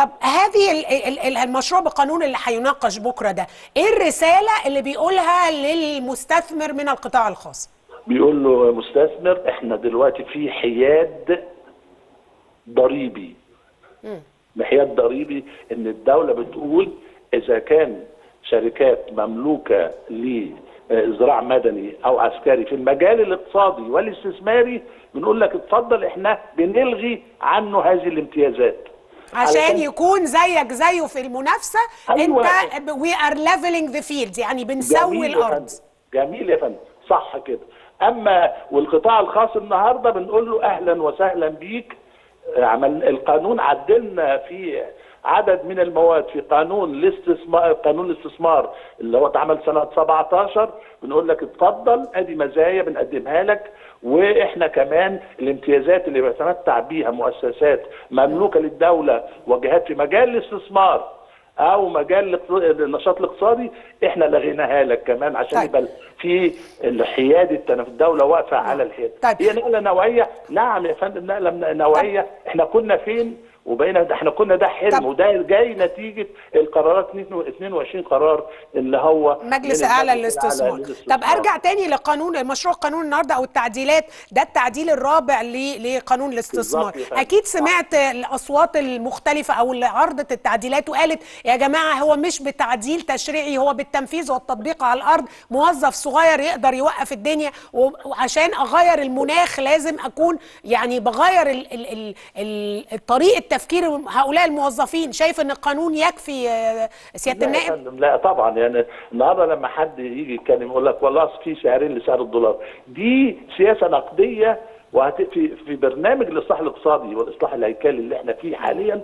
طب هذه ال- ال- ال- المشروع بقانون اللي هيناقش بكره ده ايه الرساله اللي بيقولها للمستثمر من القطاع الخاص بيقول له مستثمر احنا دلوقتي في حياد ضريبي حياد ضريبي ان الدوله بتقول اذا كان شركات مملوكه لزراع مدني او عسكري في المجال الاقتصادي والاستثماري بنقول لك اتفضل احنا بنلغي عنه هذه الامتيازات عشان علشان- يكون زيك زيه في المنافسه أيوة. انت وي ار ليفلينج ذا فيلد يعني بنسوي جميل يا الارض فندم. جميل يا فندم صح كده اما والقطاع الخاص النهارده بنقول له اهلا وسهلا بيك عمل القانون عدلنا في عدد من المواد في قانون الاستثمار قانون الاستثمار اللي هو اتعمل سنه 17 بنقول لك اتفضل ادي مزايا بنقدمها لك واحنا كمان الامتيازات اللي بيتمتع بيها مؤسسات مملوكه للدوله وجهات في مجال الاستثمار او مجال الاقتص- النشاط الاقتصادي احنا لغيناها لك كمان عشان طيب. يبقى في الحياد التنف الدوله واقفه على الحياد طيب. هي نقله نوعيه نعم يا فندم نقله نوعيه احنا كنا فين وبقينا ده احنا كنا ده طب. حلم وده جاي نتيجه القرارات 22 قرار اللي هو مجلس من اعلى المجلس للاستثمار للاستثمار. طب ارجع تاني لقانون مشروع قانون النهارده او التعديلات ده التعديل الرابع ل- لقانون الاستثمار بالظبط يا فندم. اكيد سمعت الاصوات المختلفه او اللي عرضت التعديلات وقالت يا جماعه هو مش بتعديل تشريعي هو بالتنفيذ والتطبيق على الارض موظف صغير يقدر يوقف الدنيا و- وعشان اغير المناخ لازم اكون يعني بغير ال ال ال ال طريقه تفكير هؤلاء الموظفين شايف ان القانون يكفي آه، سياده لا يا النائب فندم لا طبعا يعني النهارده لما حد يجي يتكلم يقول لك والله أصل في سعرين لسعر الدولار دي سياسه نقديه وهت في في برنامج الاصلاح الاقتصادي والاصلاح الهيكلي اللي احنا فيه حاليا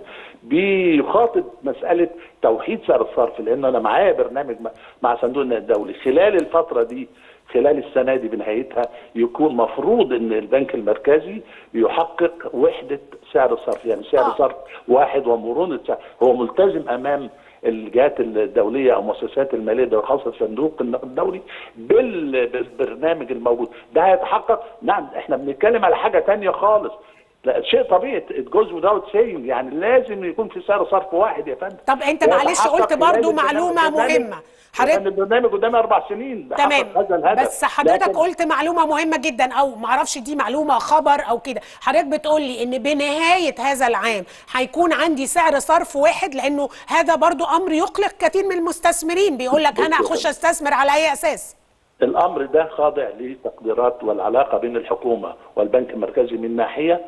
بيخاطب مساله توحيد سعر الصرف لان انا معايا برنامج مع- مع صندوق النقد الدولي خلال الفتره دي خلال السنه دي بنهايتها يكون مفروض ان البنك المركزي يحقق وحده سعر الصرف يعني سعر آه. صرف واحد ومرونه سعر هو ملتزم امام الجهات الدوليه او المؤسسات الماليه الدوليه خاصه صندوق النقد الدولي بال- بالبرنامج الموجود ده هيتحقق نعم احنا بنتكلم على حاجه تانية خالص لا شيء طبيعي الجوز without saying يعني لازم يكون في سعر صرف واحد يا فندم طب انت معلش ويتحقق قلت خلال برضو البرنامج- معلومه البرنامج- مهمه حضرتك حضرتك البرنامج قدام اربع سنين بحقق تمام هذا الهدف بس حضرتك لكن- قلت معلومه مهمه جدا او معرفش دي معلومه خبر او كده حضرتك بتقول لي ان بنهايه هذا العام هيكون عندي سعر صرف واحد لانه هذا برضو امر يقلق كثير من المستثمرين بيقول لك انا اخش استثمر على اي اساس الامر ده خاضع لتقديرات والعلاقه بين الحكومه والبنك المركزي من ناحيه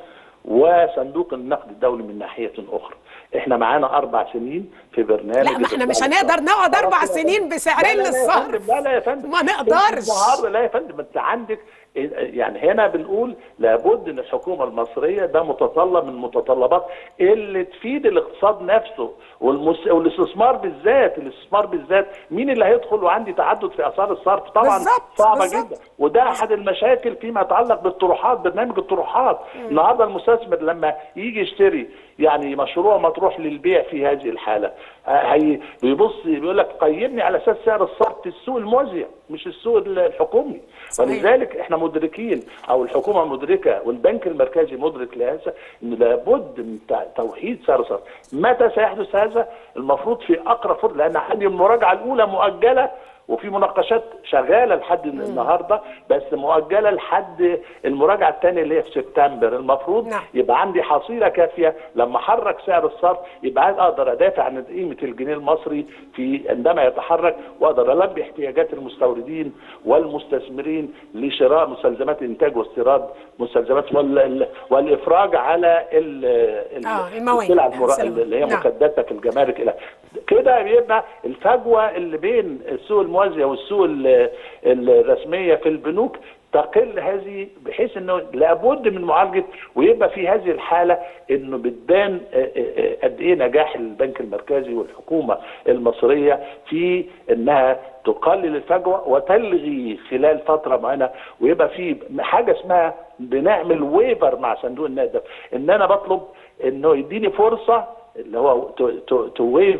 وصندوق النقد الدولي من ناحيه اخرى احنا معانا اربع سنين في برنامج لا ما احنا مش الإصلاح هنقدر نقعد خلاص اربع يا سنين فندم. بسعرين لا لا لا يا للصرف فندم، لا لا يا فندم ما نقدرش. النهارده لا يا فندم انت عندك يعني هنا بنقول لابد ان الحكومه المصريه ده متطلب من متطلبات اللي تفيد الاقتصاد نفسه والمس... والاستثمار بالذات الاستثمار بالذات مين اللي هيدخل وعندي تعدد في اسعار الصرف طبعا بالظبط، صعبه بالظبط. جدا وده احد المشاكل فيما يتعلق بالطروحات برنامج الطروحات النهارده المستثمر لما يجي يشتري يعني مشروع مطروح للبيع في هذه الحاله ه- هي بيبص بيقول لك قيمني على اساس سعر الصرف في السوق الموزع مش السوق الحكومي صحيح. ولذلك احنا مدركين او الحكومه مدركه والبنك المركزي مدرك لهذا ان لابد من تع- توحيد سعر الصرف متى سيحدث هذا المفروض في اقرب فرصه لان عندي المراجعه الاولى مؤجله وفي مناقشات شغاله لحد النهارده بس مؤجله لحد المراجعه الثانيه اللي هي في سبتمبر المفروض نعم. يبقى عندي حصيله كافيه لما احرك سعر الصرف يبقى عايز اقدر ادافع عن قيمه الجنيه المصري في عندما يتحرك واقدر البي احتياجات المستوردين والمستثمرين لشراء مستلزمات انتاج واستيراد مستلزمات وال... والافراج على ال... ال... آه، المواد. السلع المرا... السلع. اللي هي نعم. مكدسه في الجمارك الى كده بيبقى الفجوه اللي بين السوق الموازيه والسوق ال- الرسميه في البنوك تقل هذه بحيث انه لابد من معالجه ويبقى في هذه الحاله انه بتبان آه، آه، آه، قد ايه نجاح البنك المركزي والحكومه المصريه في انها تقلل الفجوه وتلغي خلال فتره معينه ويبقى في حاجه اسمها بنعمل ويفر مع صندوق النقد ان انا بطلب انه يديني فرصه اللي هو تو ويف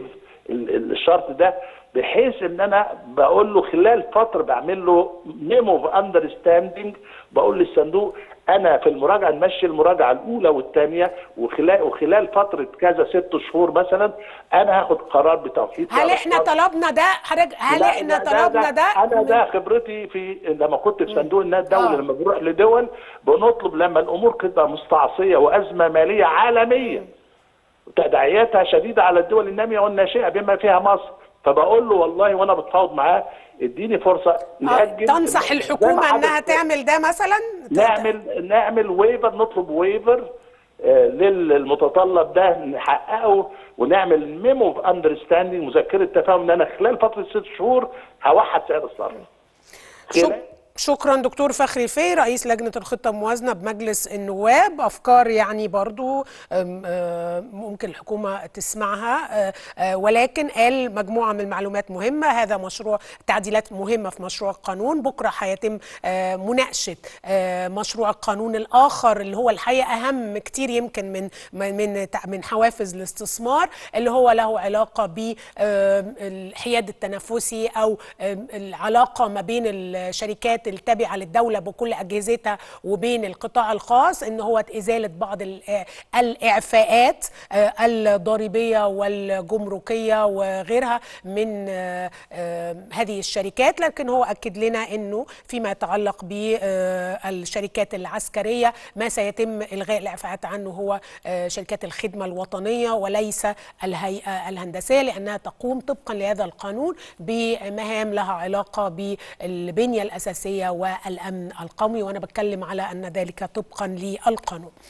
الشرط ده بحيث ان انا بقول له خلال فتره بعمل له ميمو اوف اندرستاندنج بقول للصندوق انا في المراجعه نمشي المراجعه الاولى والثانيه وخلال وخلال فتره كذا ست شهور مثلا انا هاخد قرار بتوحيد هل سعر احنا الصرف. طلبنا ده حضرتك هل لا، احنا لا، طلبنا ده انا من- ده خبرتي في لما كنت في صندوق النقد الدولي آه. لما بنروح لدول بنطلب لما الامور تبقى مستعصيه وازمه ماليه عالميه تداعياتها شديده على الدول الناميه والناشئه بما فيها مصر فبقول له والله وانا بتفاوض معاه اديني فرصه آه، ناجل تنصح زي ما الحكومه حدث انها تعمل ده مثلا نعمل نعمل ويفر نطلب ويفر آه، للمتطلب ده نحققه ونعمل ميمو اوف اندرستاندينج مذكره تفاهم ان انا خلال فتره ست شهور هوحد سعر الصرف. شك... خلال- شكرا دكتور فخري الفي رئيس لجنة الخطة الموازنة بمجلس النواب أفكار يعني برضو أم، آه، ممكن الحكومة تسمعها آه، آه، ولكن قال مجموعة من المعلومات مهمة هذا مشروع تعديلات مهمة في مشروع القانون بكرة هيتم آه، مناقشة آه، مشروع القانون الآخر اللي هو الحقيقة أهم كتير يمكن من من من تع- من حوافز الاستثمار اللي هو له علاقة بالحياد التنافسي أو آم، العلاقة ما بين الشركات التابعة للدولة بكل أجهزتها وبين القطاع الخاص إن هو إزالة بعض ال- آه، الإعفاءات آه، الضريبية والجمركية وغيرها من آه، آه، هذه الشركات لكن هو أكد لنا أنه فيما يتعلق بالشركات العسكرية ما سيتم إلغاء الإعفاءات عنه هو آه، شركات الخدمة الوطنية وليس الهيئة الهندسية لأنها تقوم طبقا لهذا القانون بمهام لها علاقة بالبنية الأساسية والأمن القومي وأنا بتكلم على أن ذلك طبقا للقانون